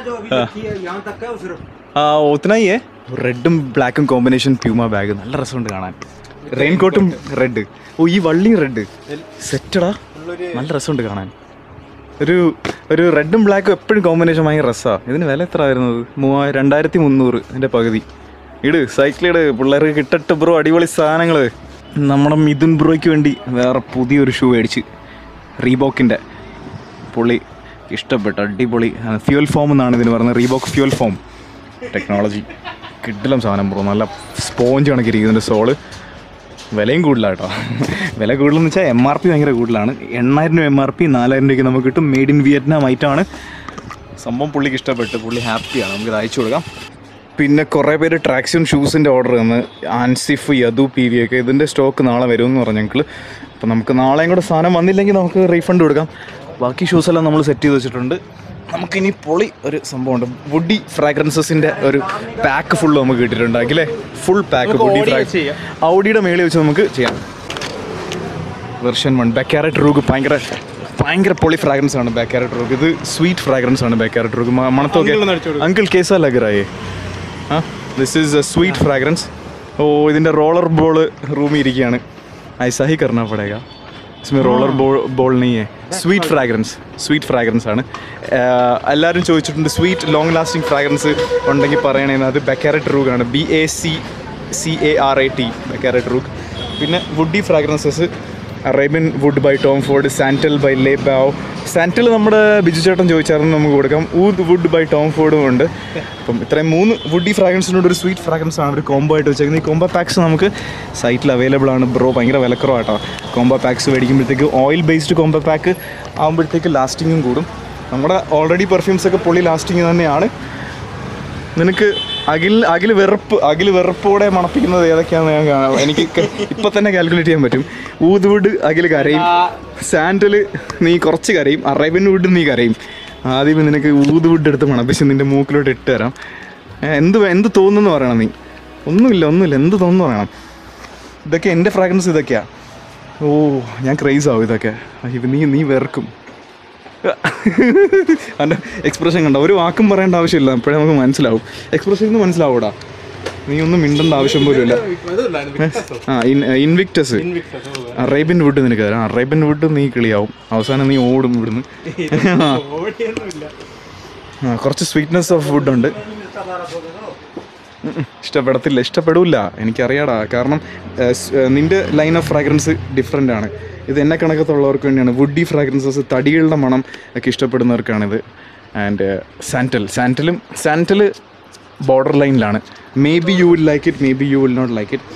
ആ ഒത്തിനായിയേ റെഡും ബ്ലാക്കും കോമ്പിനേഷൻ പ്യൂമ ബാഗ് നല്ല രസമുണ്ട് കാണാൻ റെയിൻകോട്ടും റെഡ് ഓ ഈ വള്ളിയും റെഡ് സെറ്റടാ നല്ല രസമുണ്ട് കാണാൻ ഒരു ഒരു റെഡും ബ്ലാക്കും എപ്പോഴും കോമ്പിനേഷൻ ഭയങ്കര രസമാണ് ഇതിന് വില എത്ര ആയിരുന്നത് മൂവായിരം രണ്ടായിരത്തി മുന്നൂറ് ഇതിൻ്റെ പകുതി ഇട് സൈക്കിളിട് പിള്ളേർക്ക് കിട്ടട്ട് ബ്രോ അടിപൊളി സാധനങ്ങൾ നമ്മുടെ മിഥുൻ ബ്രോയ്ക്ക് വേണ്ടി വേറെ പുതിയൊരു ഷൂ മേടിച്ച് റീബോക്കിൻ്റെ പുള്ളി ഇഷ്ടപ്പെട്ട അടിപൊളി ഫ്യൂൽ ഫോം എന്നാണ് ഇതിന് പറയുന്നത് റീബോക്ക് ഫ്യൂൽ ഫോം ടെക്നോളജി കിഡിലും സാധനം ബ്രോ നല്ല സ്പോഞ്ച് കണക്കിരിക്കും ഇതിൻ്റെ സോള് വിലയും കൂടുതലാണ് കേട്ടോ വില കൂടുതലെന്ന് വെച്ചാൽ എം ആർ പി ഭയങ്കര കൂടുതലാണ് എണ്ണായിരം രൂപ എം ആർ പി നാലായിരം രൂപയ്ക്ക് നമുക്ക് കിട്ടും മെയ്ഡ് ഇൻ വിയറ്റ്നാം ഐറ്റമാണ് സംഭവം പുള്ളിക്ക് ഇഷ്ടപ്പെട്ട് പുള്ളി ഹാപ്പിയാണ് നമുക്കിത് അയച്ചു കൊടുക്കാം പിന്നെ കുറേ പേര് ട്രാക്സിയൻ ഷൂസിൻ്റെ ഓർഡർ തന്ന് ആൻസിഫ് യദു പി വി ഒക്കെ ഇതിൻ്റെ സ്റ്റോക്ക് നാളെ വരുമെന്ന് പറഞ്ഞു ഞങ്ങൾ അപ്പോൾ നമുക്ക് നാളെയും കൂടെ സാധനം വന്നില്ലെങ്കിൽ നമുക്ക് റീഫണ്ട് കൊടുക്കാം ബാക്കി ഷൂസെല്ലാം നമ്മൾ സെറ്റ് ചെയ്ത് വെച്ചിട്ടുണ്ട് നമുക്കിനി പൊളി ഒരു സംഭവമുണ്ട് വുഡി ഫ്രാഗ്രൻസസിൻ്റെ ഒരു പാക്ക് ഫുള്ള് നമുക്ക് കിട്ടിയിട്ടുണ്ട് അഖിലേ ഫുൾ പാക്ക് വുഡി Audi ഫ്രാ വെച്ച് ചെയ്യാം. ഔഡിയുടെ മേളിൽ വെച്ച് നമുക്ക് ചെയ്യാം വെർഷൻ വൺ ബാക്കാരറ്റ് റൂഗ് ഭയങ്കര ഭയങ്കര പൊളി ഫ്രാഗ്രൻസ് ആണ് ബാക്കാരറ്റ് റൂഗ് ഇത് സ്വീറ്റ് ഫ്രാഗ്രൻസ് ആണ് ബാക്കാരറ്റ് റൂഗ് മണത്തൊക്കെ Uncle ഒന്ന് അടിച്ചു കൊടുക്ക്. അങ്കിൾ കേസാ ലഗറായേ ആ this is a sweet fragrance ഓ ഇതിൻ്റെ റോളർ ബോൾ റൂമിൽ ഇരിക്കുകയാണ് ऐसा ही करना पड़ेगा इसमें റോളർ ബോൾ ബോൾ नहीं है സ്വീറ്റ് ഫ്രാഗ്രൻസ് സ്വീറ്റ് ഫ്രാഗ്രൻസ് ആണ് ആഹ് എല്ലാവരും ചോദിച്ചിട്ടുണ്ട് സ്വീറ്റ് ലോങ് ലാസ്റ്റിംഗ് ഫ്രാഗ്രൻസ് ഉണ്ടെങ്കിൽ പറയണേന്ന് അത് ബെക്കാരറ്റ് റൂഗ് ആണ് B A C C A R A T Baccarat Rouge പിന്നെ woody fragrances Arabian wood by Tom Ford Santal by Le Labo Santal നമ്മുടെ ബിജു ചേട്ടൻ ചോദിച്ചായിരുന്നു നമുക്ക് കൊടുക്കാം ഊദ് വുഡ് ബൈ ടോം ഫോർഡും ഉണ്ട് അപ്പം ഇത്രയും മൂന്ന് വുഡി ഫ്രാഗ്രൻസിനോട് ഒരു സ്വീറ്റ് ഫ്രാഗ്രൻസ് ആണ് ഒരു കോംബോ ആയിട്ട് വെച്ചേക്കുന്നത് ഈ കോംബോ പാക്സ് നമുക്ക് സൈറ്റിൽ അവൈലബിൾ ആണ് ബ്രോ ഭയങ്കര വിലക്കുറവാട്ടോ കോംബോ പാക്സ് മേടിക്കുമ്പോഴത്തേക്ക് ഓയിൽ ബേസ്ഡ് കോംബോ പാക്ക് ആകുമ്പോഴത്തേക്ക് ലാസ്റ്റിങ്ങും കൂടും നമ്മുടെ ഓൾറെഡി പെർഫ്യൂംസ് ഒക്കെ പൊള്ളി ലാസ്റ്റിങ് തന്നെയാണ് നിനക്ക് അഖിൽ അഖിൽ വെറുപ്പ് അഖിൽ വെറുപ്പോടെ മണപ്പിക്കുന്നത് ഏതൊക്കെയാണെന്ന് ഞാൻ കാണാം എനിക്ക് ക- ഇപ്പൊ തന്നെ കാൽക്കുലേറ്റ് ചെയ്യാൻ പറ്റും ഊതുവുഡ് അഖിൽ കരയും സാൻഡല് നീ കുറച്ച് കരയും അറേബ്യൻ വുഡ് നീ കരയും ആദ്യം നിനക്ക് ഊതുവുഡ് എടുത്ത് മണപ്പിച്ച് നിന്റെ മൂക്കിലോട്ട് ഇട്ട് തരാം ഏ, എന്ത് വേ- എന്ത് തോന്നുന്നു പറയണം നീ ഒന്നുമില്ല ഒന്നുമില്ല എന്ത് തോന്നുന്നു പറയണം ഇതൊക്കെ എൻ്റെ ഫ്രാഗ്രൻസ് ഇതൊക്കെയാ ഓ ഞാൻ ക്രൈസ് ആവും ഇതൊക്കെ ഇത് നീ നീ വെറുക്കും അവൻ്റെ എക്സ്പ്രഷൻ കണ്ട ഒരു വാക്കും പറയേണ്ട ആവശ്യമില്ല അപ്പോഴേ നമുക്ക് മനസ്സിലാവും എക്സ്പ്രഷൻ നിന്ന് മനസ്സിലാവൂടാ നീ ഒന്നും മിണ്ടേണ്ട ആവശ്യം പോലും ഇല്ല ആ ഇൻവിക്ടസ് അറേബ്യൻ വുഡ് നിനക്ക് തരാം അറേബ്യൻ വുഡ് നീ കിളിയാവും അവസാനം നീ ഓടും ഇവിടുന്ന് ആ. ആ കുറച്ച് സ്വീറ്റ്നെസ് ഓഫ് ഫുഡ് ഉണ്ട് ഉം, ഉം. ഇഷ്ടപ്പെടത്തില്ല ഇഷ്ടപ്പെടില്ല എനിക്കറിയാടാ കാരണം ഏ, സ്- ഏ, നിന്റെ ലൈൻ ഓഫ് ഫ്രാഗ്രൻസ് ഡിഫറെൻ്റ് ആണ് ഇത് എന്നെ കണക്കത്തുള്ളവർക്ക് വേണ്ടിയാണ് വുഡി ഫ്രാഗ്രൻസസ് തടികളുടെ മണം ഒക്കെ ഇഷ്ടപ്പെടുന്നവർക്കാണിത് ആൻഡ് സാൻറ്റൽ സാൻറ്റലും സാൻറ്റൽ ബോർഡർ ലൈനിലാണ് may be you will like it may be you will not like it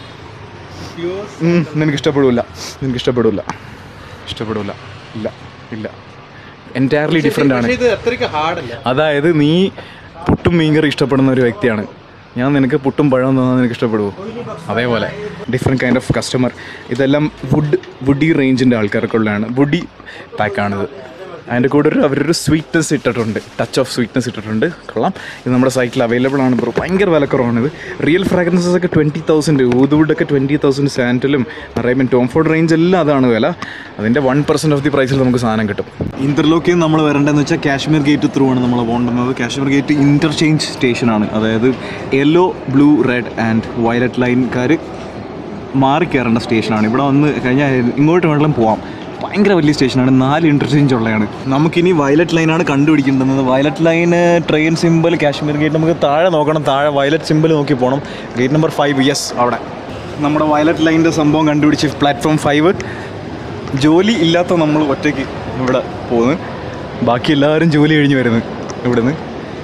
നിനക്ക് ഇഷ്ടപ്പെടില്ല നിനക്ക് ഇഷ്ടപ്പെടില്ല ഇഷ്ടപ്പെടില്ല ഇല്ല ഇല്ല എൻറ്റയർലി ഡിഫറെൻ്റ് ആണ് പക്ഷേ ഇത് അത്രയ്ക്ക് ഹാർഡല്ല അതായത് നീ പുട്ടും മീൻകറി ഇഷ്ടപ്പെടുന്ന ഒരു വ്യക്തിയാണ് ഞാൻ നിനക്ക് പുട്ടും പഴവും തന്നാൽ നിനക്ക് ഇഷ്ടപ്പെടുമോ അതേപോലെ ഡിഫറെൻറ്റ് കൈൻഡ് ഓഫ് കസ്റ്റമർ ഇതെല്ലാം വുഡ് വുഡി റേഞ്ചിൻ്റെ ആൾക്കാർക്കുള്ളതാണ് വുഡി പാക്കാണിത് അതിൻ്റെ കൂടെ ഒരു അവരൊരു സ്വീറ്റ്നെസ് ഇട്ടിട്ടുണ്ട് ടച്ച് ഓഫ് സ്വീറ്റ്നെസ് ഇട്ടിട്ടുണ്ട് കൊള്ളാം ഇത് നമ്മുടെ സൈറ്റിൽ അവൈലബിൾ ആണ് ബ്രോ ഭയങ്കര വിലക്കുറവാണിത് റിയൽ ഫ്രാഗ്രൻസസ് ഒക്കെ ട്വൻറ്റി തൗസൻഡ് ഊതുവുഡൊക്കെ ട്വൻറ്റി തൗസൻഡ് സാൻറ്റലും അറേബ്യൻ ടോംഫോർഡ് റേഞ്ച് എല്ലാം അതാണ് വില അതിൻ്റെ വൺ പെർസെൻറ്റ് ഓഫ് ദി പ്രൈസിൽ നമുക്ക് സാധനം കിട്ടും ഇന്റർലോക്കിൽ നമ്മൾ വരേണ്ടതെന്ന് വെച്ചാൽ കാശ്മീർ ഗേറ്റ് ത്രൂ ആണ് നമ്മൾ പോകേണ്ടുന്നത് കാശ്മീർ ഗേറ്റ് ഇൻ്റർചേഞ്ച് സ്റ്റേഷനാണ് അതായത് yellow blue red and violet ലൈൻകാർ മാറി കയറേണ്ട സ്റ്റേഷനാണ് ഇവിടെ വന്ന് കഴിഞ്ഞാൽ ഇങ്ങോട്ട് വേണമെങ്കിലും പോവാം ഭയങ്കര വലിയ സ്റ്റേഷനാണ് നാല് ഇൻ്റർചേഞ്ച് ഉള്ളതാണ് നമുക്കിനി വയലറ്റ് ലൈനാണ് കണ്ടുപിടിക്കേണ്ടത് വയലറ്റ് ലൈന് ട്രെയിൻ സിമ്പിൾ കാശ്മീർ ഗേറ്റ് നമുക്ക് താഴെ നോക്കണം താഴെ വയലറ്റ് സിമ്പിൾ നോക്കി പോകണം ഗേറ്റ് നമ്പർ ഫൈവ് യെസ് അവിടെ നമ്മുടെ വയലറ്റ് ലൈനിൻ്റെ സംഭവം കണ്ടുപിടിച്ച് പ്ലാറ്റ്ഫോം ഫൈവ് ജോലി ഇല്ലാത്ത നമ്മൾ ഒറ്റയ്ക്ക് ഇവിടെ പോകുന്നു ബാക്കി എല്ലാവരും ജോലി കഴിഞ്ഞ് വരുന്നു ഇവിടുന്ന്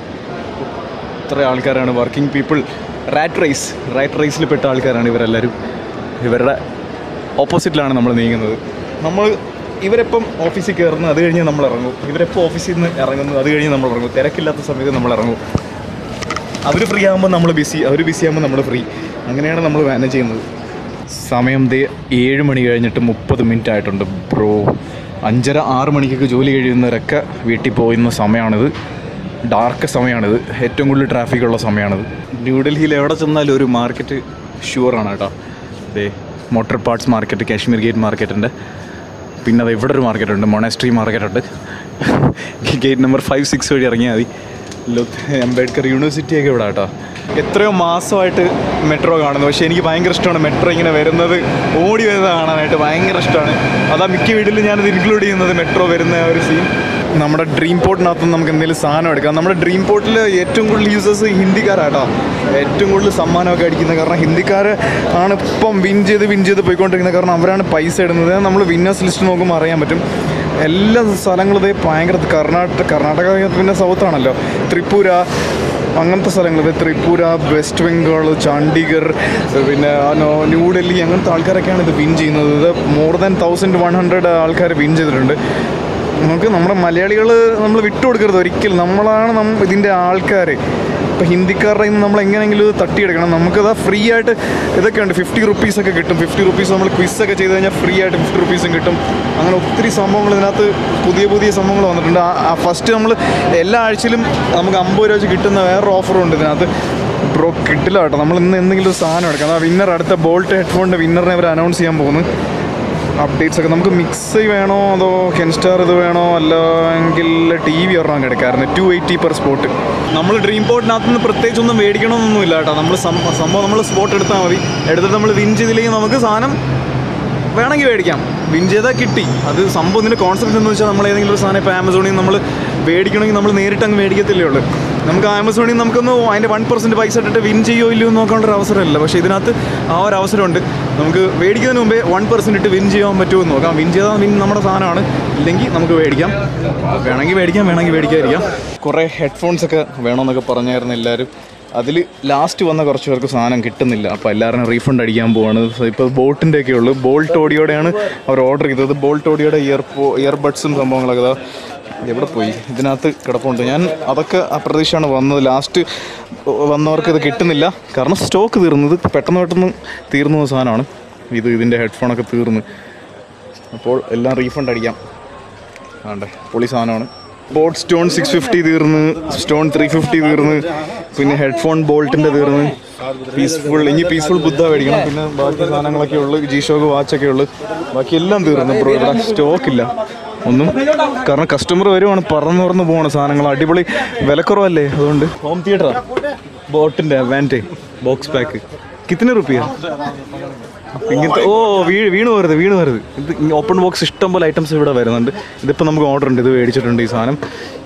ഇത്ര ആൾക്കാരാണ് working people rat race rat റേസിൽ പെട്ട ആൾക്കാരാണ് ഇവരെല്ലാവരും ഇവരുടെ ഓപ്പോസിറ്റിലാണ് നമ്മൾ നീങ്ങുന്നത് നമ്മൾ ഇവരെപ്പം ഓഫീസിൽ കയറുന്നു അത് കഴിഞ്ഞ് നമ്മൾ ഇറങ്ങും ഇവരെപ്പോൾ ഓഫീസിൽ നിന്ന് ഇറങ്ങുന്നു അത് കഴിഞ്ഞ് നമ്മൾ ഇറങ്ങും തിരക്കില്ലാത്ത സമയത്ത് നമ്മൾ ഇറങ്ങും അവർ ഫ്രീ ആകുമ്പോൾ നമ്മൾ ബിസി അവർ ബിസി ആകുമ്പോൾ നമ്മൾ ഫ്രീ അങ്ങനെയാണ് നമ്മൾ മാനേജ് ചെയ്യുന്നത് സമയം ദേ ഏഴ് മണി കഴിഞ്ഞിട്ട് മുപ്പത് മിനിറ്റ് ആയിട്ടുണ്ട് ബ്രോ അഞ്ചര ആറ് മണിക്കൊക്കെ ജോലി കഴിയുന്നവരൊക്കെ വീട്ടിൽ പോകുന്ന സമയമാണിത് ഡാർക്ക് സമയമാണിത് ഏറ്റവും കൂടുതൽ ട്രാഫിക് ഉള്ള സമയമാണിത് ന്യൂഡൽഹിയിൽ എവിടെ ചെന്നാലും ഒരു മാർക്കറ്റ് ഷുവറാണ് കേട്ടോ ദേ motor parts market Kashmere gate മാർക്കറ്റുണ്ട് പിന്നെ അത് ഇവിടെ ഒരു മാർക്കറ്റ് ഉണ്ട് മൊണാസ്ട്രി മാർക്കറ്റ് ഉണ്ട് ഗേറ്റ് നമ്പർ ഫൈവ് സിക്സ് വഴി ഇറങ്ങിയാൽ മതി ലുക്ക് അംബേദ്കർ യൂണിവേഴ്സിറ്റി ഒക്കെ ഇവിടെ കേട്ടോ എത്രയോ മാസമായിട്ട് മെട്രോ കാണുന്നു പക്ഷേ എനിക്ക് ഭയങ്കര ഇഷ്ടമാണ് മെട്രോ ഇങ്ങനെ വരുന്നത് ഓടി വരുന്നത് കാണാനായിട്ട് ഭയങ്കര ഇഷ്ടമാണ് അതാ മിക്ക വീട്ടിലും ഞാനത് ഇൻക്ലൂഡ് ചെയ്യുന്നത് മെട്രോ വരുന്ന ആ ഒരു സീൻ നമ്മുടെ ഡ്രീം പോർട്ടിനകത്ത് നമുക്ക് എന്തെങ്കിലും സാധനം എടുക്കാം നമ്മുടെ ഡ്രീം പോർട്ടിൽ ഏറ്റവും കൂടുതൽ യൂസേഴ്സ് ഹിന്ദിക്കാരാട്ടോ ഏറ്റവും കൂടുതൽ സമ്മാനമൊക്കെ അടിക്കുന്നത് കാരണം ഹിന്ദിക്കാർ ആണ് ഇപ്പം വിൻ ചെയ്ത് വിൻ ചെയ്ത് പോയിക്കൊണ്ടിരിക്കുന്നത് കാരണം അവരാണ് പൈസ ഇടുന്നത് നമ്മൾ വിന്നേഴ്സ് ലിസ്റ്റ് നോക്കുമ്പോൾ അറിയാൻ പറ്റും എല്ലാ സ്ഥലങ്ങളും ഇതേ ഭയങ്കര കർണാടക കർണാടക പിന്നെ സൗത്ത് ആണല്ലോ ത്രിപുര അങ്ങനത്തെ സ്ഥലങ്ങൾ ഇത് ത്രിപുര വെസ്റ്റ് ബംഗാൾ ചണ്ഡീഗഡ് പിന്നെ ആ നോ- ന്യൂഡൽഹി അങ്ങനത്തെ ആൾക്കാരൊക്കെയാണ് ഇത് വിൻ ചെയ്യുന്നത് ഇത് more than thousand one hundred ആൾക്കാർ വിൻ ചെയ്തിട്ടുണ്ട് നമുക്ക് നമ്മുടെ മലയാളികൾ നമ്മൾ വിട്ടുകൊടുക്കരുത് ഒരിക്കലും നമ്മളാണ് നം ഇതിൻ്റെ ആൾക്കാർ ഇപ്പോൾ ഹിന്ദിക്കാരുടെ നിന്ന് നമ്മൾ എങ്ങനെയെങ്കിലും ഇത് തട്ടിയെടുക്കണം നമുക്കത് ഫ്രീ ആയിട്ട് ഇതൊക്കെ ഉണ്ട് ഫിഫ്റ്റി റുപ്പീസൊക്കെ കിട്ടും ഫിഫ്റ്റി റുപ്പീസ് നമ്മൾ ക്വിസൊക്കെ ചെയ്ത് കഴിഞ്ഞാൽ ഫ്രീ ആയിട്ട് ഫിഫ്റ്റി റുപ്പീസും കിട്ടും അങ്ങനെ ഒത്തിരി സംഭവങ്ങൾ ഇതിനകത്ത് പുതിയ പുതിയ സംഭവങ്ങൾ വന്നിട്ടുണ്ട് ആ ഫസ്റ്റ് നമ്മൾ എല്ലാ ആഴ്ചയിലും നമുക്ക് അമ്പത് രൂപ വെച്ച് കിട്ടുന്ന വേറൊരു ഓഫറും ഉണ്ട് ഇതിനകത്ത് ബ്രോ കിട്ടില്ല കേട്ടോ നമ്മൾ ഇന്ന് എന്തെങ്കിലും ഒരു സാധനം എടുക്കാം ആ വിന്നർ അടുത്ത ബോൾട്ട് ഹെഡ്ഫോണിൻ്റെ വിന്നറിനെ അവർ അനൗൺസ് ചെയ്യാൻ പോകുന്നു അപ്ഡേറ്റ്സ് ഒക്കെ നമുക്ക് മിക്സ് വേണോ അതോ കെൻസ്റ്റാർ ഇത് വേണോ അല്ലെങ്കിൽ ടി വി ഒരെണ്ണം എടുക്കാമായിരുന്നു ടു എയ്റ്റി പെർ സ്പോട്ട് നമ്മൾ ഡ്രീം പോർട്ടിനകത്ത് നിന്ന് പ്രത്യേകിച്ച് ഒന്നും മേടിക്കണമെന്നൊന്നുമില്ല കേട്ടോ നമ്മൾ സംഭവം നമ്മൾ സ്പോട്ട് എടുത്താൽ മതി എടുത്തിട്ട് നമ്മൾ വിൻ ചെയ്തില്ലെങ്കിൽ നമുക്ക് സാധനം വേണമെങ്കിൽ മേടിക്കാം വിൻ ചെയ്താൽ കിട്ടി അത് സംഭവം ഇതിൻ്റെ കോൺസെപ്റ്റ് എന്ന് വെച്ചാൽ നമ്മൾ ഏതെങ്കിലും ഒരു സാധനം ഇപ്പോൾ ആമസോണിൽ നിന്ന് നമ്മൾ മേടിക്കണമെങ്കിൽ നമ്മൾ നേരിട്ട് അങ്ങ് മേടിക്കത്തില്ലേ ഉള്ളൂ നമുക്ക് ആമസോണിൽ നിന്ന് നമുക്കൊന്ന് അതിൻ്റെ വൺ പെർസെൻറ്റ് പൈസ ഇട്ടിട്ട് വിൻ ചെയ്യോ ഇല്ലയോ എന്ന് നോക്കാനുള്ള ഒരു അവസരമില്ല പക്ഷേ ഇതിനകത്ത് ആ ഒരു അവസരമുണ്ട് നമുക്ക് മേടിക്കുന്നതിന് മുമ്പേ വൺ പെർസെൻറ്റ് ഇട്ട് വിൻ ചെയ്യാൻ പറ്റുമോ എന്ന് നോക്കാം വിൻ ചെയ്താൽ വിൻ നമ്മുടെ സാധനമാണ് ഇല്ലെങ്കിൽ നമുക്ക് മേടിക്കാം വേണമെങ്കിൽ മേടിക്കാം വേണമെങ്കിൽ മേടിക്കാതിരിക്കാം കുറേ ഹെഡ്ഫോൺസ് ഒക്കെ വേണമെന്നൊക്കെ പറഞ്ഞായിരുന്നു എല്ലാവരും അതിൽ ലാസ്റ്റ് വന്ന കുറച്ച് പേർക്ക് സാധനം കിട്ടുന്നില്ല അപ്പോൾ എല്ലാവരും റീഫണ്ട് അടിക്കാൻ പോവാണ് ഇപ്പോൾ ബോട്ടിൻ്റെ ഒക്കെ ഉള്ളു ബോൾട്ട് ഓഡിയോടെയാണ് അവർ ഓർഡർ ചെയ്തത് ബോൾട്ട് ഓഡിയോയുടെ ഇയർ ഇയർബഡ്സും സംഭവങ്ങളൊക്കെ ദാ എവിടെ പോയി ഇതിനകത്ത് കിടപ്പുണ്ട് ഞാൻ അതൊക്കെ ആ പ്രതീക്ഷയാണ് വന്നത് ലാസ്റ്റ് വന്നവർക്ക് ഇത് കിട്ടുന്നില്ല കാരണം സ്റ്റോക്ക് തീർന്നത് പെട്ടെന്ന് പെട്ടെന്ന് തീർന്നു പോകുന്ന സാധനമാണ് ഇത് ഇതിൻ്റെ ഹെഡ്ഫോണൊക്കെ തീർന്ന് അപ്പോൾ എല്ലാം റീഫണ്ട് അടിക്കാം ആണ്ടെ പൊളി സാധനമാണ് ബോട്ട് സ്റ്റോൺ സിക്സ് ഫിഫ്റ്റി തീർന്ന് സ്റ്റോൺ ത്രീ ഫിഫ്റ്റി തീർന്ന് പിന്നെ ഹെഡ്ഫോൺ ബോൾട്ടിൻ്റെ തീർന്ന് പീസ്ഫുൾ ഇനി പീസ്ഫുൾ ബുദ്ധ മേടിക്കണം പിന്നെ ബാക്കി സാധനങ്ങളൊക്കെ ഉള്ളു ജി ഷോക്ക് വാച്ചൊക്കെ ഉള്ളു ബാക്കി എല്ലാം തീർന്നു ബ്രോ ഇവിടെ സ്റ്റോക്ക് ഇല്ല ഒന്നും കാരണം കസ്റ്റമർ വരുവാണ് പറന്ന് പറന്ന് പോകണ സാധനങ്ങൾ അടിപൊളി വിലക്കുറവല്ലേ അതുകൊണ്ട് ഹോം തിയേറ്ററാ ബോട്ടിൻ്റെ വാൻറ്റേ ബോക്സ് പാക്ക് കിത്തന റുപ്പിയ ഇങ്ങനത്തെ ഓ വീ വീണ് പോരുത് വീണ് പോരുത് ഇത് ഓപ്പൺ ബോക്സ് ഇഷ്ടം പോലെ ഐറ്റംസ് ഇവിടെ വരുന്നുണ്ട് ഇതിപ്പോൾ നമുക്ക് ഓർഡർ ഉണ്ട് ഇത് മേടിച്ചിട്ടുണ്ട് ഈ സാധനം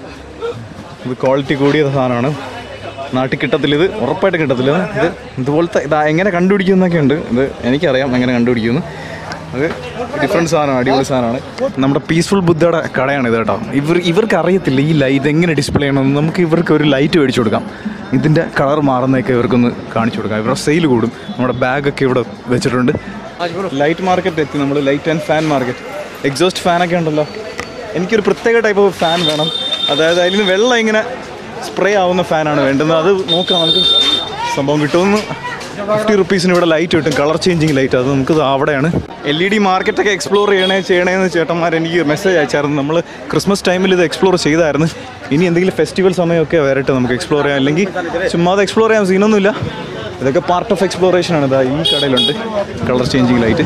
ഇത് ക്വാളിറ്റി കൂടിയ സാധനമാണ് നാട്ടിൽ കിട്ടത്തില്ല ഇത് ഉറപ്പായിട്ട് കിട്ടത്തില്ല ഇത് ഇതുപോലത്തെ ഇത് എങ്ങനെ കണ്ടുപിടിക്കുന്നൊക്കെ ഉണ്ട് ഇത് എനിക്കറിയാം എങ്ങനെ കണ്ടുപിടിക്കുന്നു അത് ഡിഫറെൻറ്റ് സാധനമാണ് അടിപൊളി സാധനമാണ് നമ്മുടെ പീസ്ഫുൾ ബുദ്ധയുടെ കടയാണ് ഇത് കേട്ടോ ഇവർ ഇവർക്ക് അറിയത്തില്ല ഈ ലൈറ്റ് എങ്ങനെ ഡിസ്പ്ലേ ചെയ്യണമെന്ന് നമുക്ക് ഇവർക്ക് ഒരു ലൈറ്റ് മേടിച്ചു കൊടുക്കാം ഇതിൻ്റെ കളർ മാറുന്നതൊക്കെ ഇവർക്കൊന്ന് കാണിച്ചു കൊടുക്കാം ഇവരുടെ സെയിൽ കൂടും നമ്മുടെ ബാഗൊക്കെ ഇവിടെ വെച്ചിട്ടുണ്ട് ലൈറ്റ് മാർക്കറ്റ് എത്തി നമ്മൾ light and fan market exhaust ഫാനൊക്കെ ഉണ്ടല്ലോ എനിക്കൊരു പ്രത്യേക ടൈപ്പ് ഓഫ് ഫാൻ വേണം അതായത് അതിൽ നിന്ന് വെള്ളം ഇങ്ങനെ സ്പ്രേ ആവുന്ന ഫാനാണ് വേണ്ടുന്നത് അത് നോക്കാം നമുക്ക് സംഭവം കിട്ടുമെന്ന് ഫിഫ്റ്റി റുപ്പീസിന് ഇവിടെ ലൈറ്റ് കിട്ടും കളർ ചേഞ്ചിങ് ലൈറ്റ് അത് നമുക്ക് അവിടെയാണ് എൽ ഇ ഡി മാർക്കറ്റൊക്കെ എക്സ്പ്ലോർ ചെയ്യണേ ചെയ്യണേന്ന് ചേട്ടന്മാർ എനിക്ക് മെസ്സേജ് അയച്ചായിരുന്നു നമ്മൾ ക്രിസ്മസ് ടൈമിൽ ഇത് എക്സ്പ്ലോർ ചെയ്തായിരുന്നു ഇനി എന്തെങ്കിലും ഫെസ്റ്റിവൽ സമയമൊക്കെ വരട്ടെ നമുക്ക് എക്സ്പ്ലോർ ചെയ്യാം അല്ലെങ്കിൽ ചുമ്മാതെ എക്സ്പ്ലോർ ചെയ്യാൻ സീനൊന്നുമില്ല ഇതൊക്കെ പാർട്ട് ഓഫ് എക്സ്പ്ലോറേഷൻ ആണ് ഇതാ ഈ കടയിലുണ്ട് കളർ ചേഞ്ചിങ് ലൈറ്റ്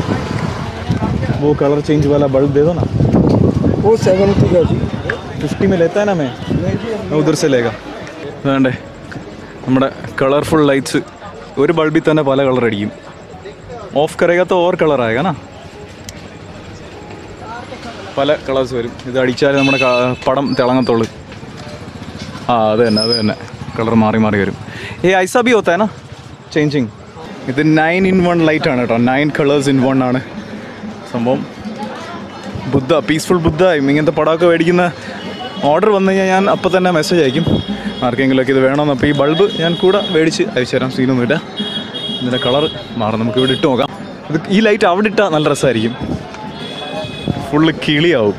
वो कलर चेंज वाला बल्ब दे दो ना वो सेवेंटी का जी फिफ्टी में लेता है ना मैं मैं उधर से लेगा വേണ്ടേ നമ്മുടെ കളർഫുൾ ലൈറ്റ്സ് ഒരു ബൾബിൽ തന്നെ പല കളർ അടിക്കും ഓഫ് കരേगा तो और കളർ ആയേगा ना പല കളേഴ്സ് വരും ഇത് അടിച്ചാൽ നമ്മുടെ ക- പടം തിളങ്ങത്തുള്ളൂ ആ അത് തന്നെ അത് തന്നെ കളർ മാറി മാറി വരും ഏ ഐസ ബി ഹോത്താ ना ചേഞ്ചിങ് ഇത് നയൻ ഇൻ വൺ ലൈറ്റ് ആണ് കേട്ടോ നയൻ കളേഴ്സ് ഇൻ വൺ ആണ് സംഭവം ബുദ്ധ പീസ്ഫുൾ ബുദ്ധ ഇങ്ങനത്തെ പടമൊക്കെ മേടിക്കുന്ന ഓർഡർ വന്നു കഴിഞ്ഞാൽ ഞാൻ അപ്പോൾ തന്നെ മെസ്സേജ് അയക്കും ആർക്കെങ്കിലുമൊക്കെ ഇത് വേണമെന്ന് അപ്പോൾ ഈ ബൾബ് ഞാൻ കൂടെ മേടിച്ച് അയച്ചു തരാം സീനൊന്നുമില്ല ഇതിൻ്റെ കളർ മാറും നമുക്ക് ഇവിടെ ഇട്ട് നോക്കാം ഇത് ഈ ലൈറ്റ് അവിടെ ഇട്ടാൽ നല്ല രസമായിരിക്കും ഫുള്ള് കിളിയാവും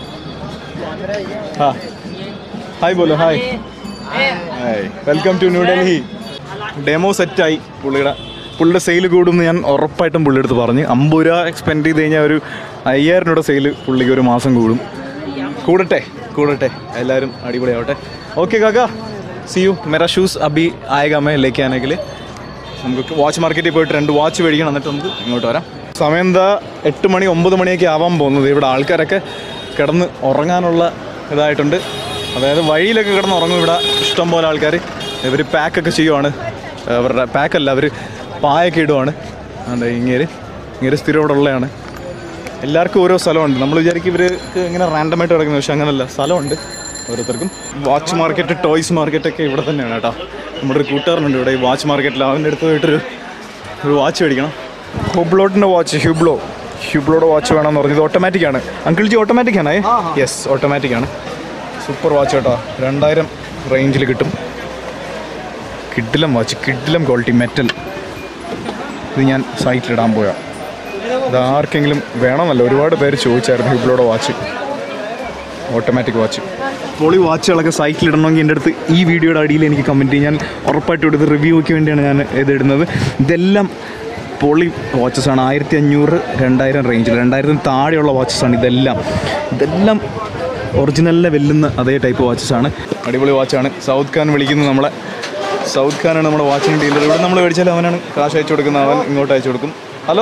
ആ ഹായ് ബോലോ hi hi welcome to New Delhi demo സെറ്റായി പുള്ളിയുടെ പുള്ളിയുടെ സെയിൽ കൂടുമെന്ന് ഞാൻ ഉറപ്പായിട്ടും പുള്ളിയുടെ അടുത്ത് പറഞ്ഞ് അമ്പത് രൂപ സ്പെൻഡ് ചെയ്ത് കഴിഞ്ഞാൽ ഒരു അയ്യായിരം രൂപയുടെ സെയിൽ പുള്ളിക്ക് ഒരു മാസം കൂടും കൂടട്ടെ കൂടട്ടെ എല്ലാവരും അടിപൊളിയാവട്ടെ ഓക്കെ കാക്ക സി യു മെറാ ഷൂസ് അബി ആയേഗാ മേ ലേക്ക് ആണെങ്കിൽ നമുക്ക് വാച്ച് മാർക്കറ്റിൽ പോയിട്ട് രണ്ട് വാച്ച് മേടിക്കണം എന്നിട്ട് നമുക്ക് ഇങ്ങോട്ട് വരാം സമയം എന്താ എട്ട് മണി ഒമ്പത് മണിയൊക്കെ ആവാൻ പോകുന്നത് ഇവിടെ ആൾക്കാരൊക്കെ കിടന്ന് ഉറങ്ങാനുള്ള ഇതായിട്ടുണ്ട് അതായത് വഴിയിലൊക്കെ കിടന്ന് ഉറങ്ങും ഇവിടെ ഇഷ്ടം പോലെ ആൾക്കാർ ഇവർ പാക്കൊക്കെ ചെയ്യുവാണ് അവരുടെ പാക്കല്ല അവർ പായൊക്കെ ഇടുവാണ് അതെ ഇങ്ങേര് ഇങ്ങേര് സ്ഥിരം ഇവിടെ ഉള്ളതാണ് എല്ലാവർക്കും ഓരോ സ്ഥലമുണ്ട് നമ്മൾ വിചാരിക്കും ഇവർക്ക് ഇങ്ങനെ റാൻഡമായിട്ട് കിടക്കുന്നത് പക്ഷെ അങ്ങനല്ല സ്ഥലമുണ്ട് ഓരോരുത്തർക്കും വാച്ച് മാർക്കറ്റ് ടോയ്സ് മാർക്കറ്റൊക്കെ ഇവിടെ തന്നെയാണ് കേട്ടോ നമ്മുടെ ഒരു കൂട്ടുകാരനുണ്ട് ഇവിടെ ഈ വാച്ച് മാർക്കറ്റിൽ അവൻ്റെ അടുത്ത് പോയിട്ടൊരു ഒരു വാച്ച് മേടിക്കണം ഹുബ്ലോട്ടിൻ്റെ വാച്ച് ഹ്യൂബ്ലോ ഹ്യൂബ്ലോയുടെ വാച്ച് വേണമെന്ന് പറഞ്ഞു ഇത് ഓട്ടോമാറ്റിക് ആണ് അങ്കിൾ ജി ഓട്ടോമാറ്റിക് ആണേ യെസ് ഓട്ടോമാറ്റിക് ആണ് സൂപ്പർ വാച്ച് കേട്ടോ രണ്ടായിരം റേഞ്ചിൽ കിട്ടും കിഡിലം വാച്ച് കിഡിലം ക്വാളിറ്റി മെറ്റൽ ഇത് ഞാൻ സൈറ്റിലിടാൻ പോയാ ഇത് ആർക്കെങ്കിലും വേണമെന്നല്ല ഒരുപാട് പേര് ചോദിച്ചായിരുന്നു ഹിബ്ലോയുടെ വാച്ച് ഓട്ടോമാറ്റിക് വാച്ച് പൊളി വാച്ചുകളൊക്കെ സൈറ്റിൽ ഇടണമെങ്കിൽ എൻ്റെ അടുത്ത് ഈ വീഡിയോയുടെ അടിയിൽ എനിക്ക് കമൻറ്റ് ചെയ്യും ഞാൻ ഉറപ്പായിട്ടും എടുത്ത് റിവ്യൂക്ക് വേണ്ടിയാണ് ഞാൻ ഇത് ഇടുന്നത് ഇതെല്ലാം പൊളി വാച്ചസ് ആണ് ആയിരത്തി അഞ്ഞൂറ് രണ്ടായിരം റേഞ്ചിൽ രണ്ടായിരത്തിന് താഴെയുള്ള വാച്ചസ് ആണ് ഇതെല്ലാം ഇതെല്ലാം ഒറിജിനലിനെ വെല്ലുന്ന അതേ ടൈപ്പ് വാച്ചസ് ആണ് അടിപൊളി വാച്ചാണ് സൗത്ത് ഖാൻ വിളിക്കുന്നത് നമ്മളെ സൗത്ത് ഖാനാണ് നമ്മുടെ വാച്ചിന് ഡീലർ ഇവിടെ നമ്മൾ മേടിച്ചാൽ അവനാണ് കാശ് അയച്ചു കൊടുക്കുന്നത് അവൻ ഇങ്ങോട്ട് അയച്ചു കൊടുക്കും ഹലോ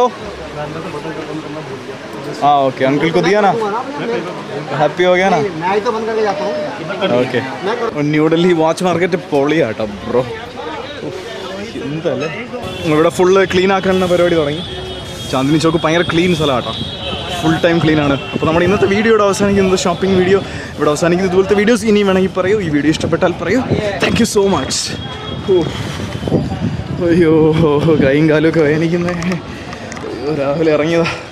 ആ ഓക്കെ അങ്കിൾ को दिया ना ഹാപ്പി हो गया ना मैं तो बंद करके जाता हूँ ഓക്കെ ന്യൂഡൽഹി വാച്ച് മാർക്കറ്റ് പൊളിയാട്ടോ ബ്രോ എന്തല്ലേ ഇവിടെ ഫുള്ള് ക്ലീൻ ആക്കാനുള്ള പരിപാടി തുടങ്ങി ചാന്ദിനി ചോക്ക് ഭയങ്കര ക്ലീൻ സ്ഥലമാണ് കേട്ടോ ഫുൾ ടൈം ക്ലീൻ ആണ് അപ്പോൾ നമ്മുടെ ഇന്നത്തെ വീഡിയോ ഇവിടെ അവസാനിക്കുന്നത് ഷോപ്പിംഗ് വീഡിയോ ഇവിടെ അവസാനിക്കുന്നത് ഇതുപോലത്തെ വീഡിയോസ് ഇനിയും വേണമെങ്കിൽ പറയൂ ഈ വീഡിയോ ഇഷ്ടപ്പെട്ടാൽ പറയൂ താങ്ക് യു സോ മച്ച് അയ്യോ കൈയും കാലും ഒക്കെ വേദനിക്കുന്നേ അയ്യോ രാവിലെ ഇറങ്ങിയതാ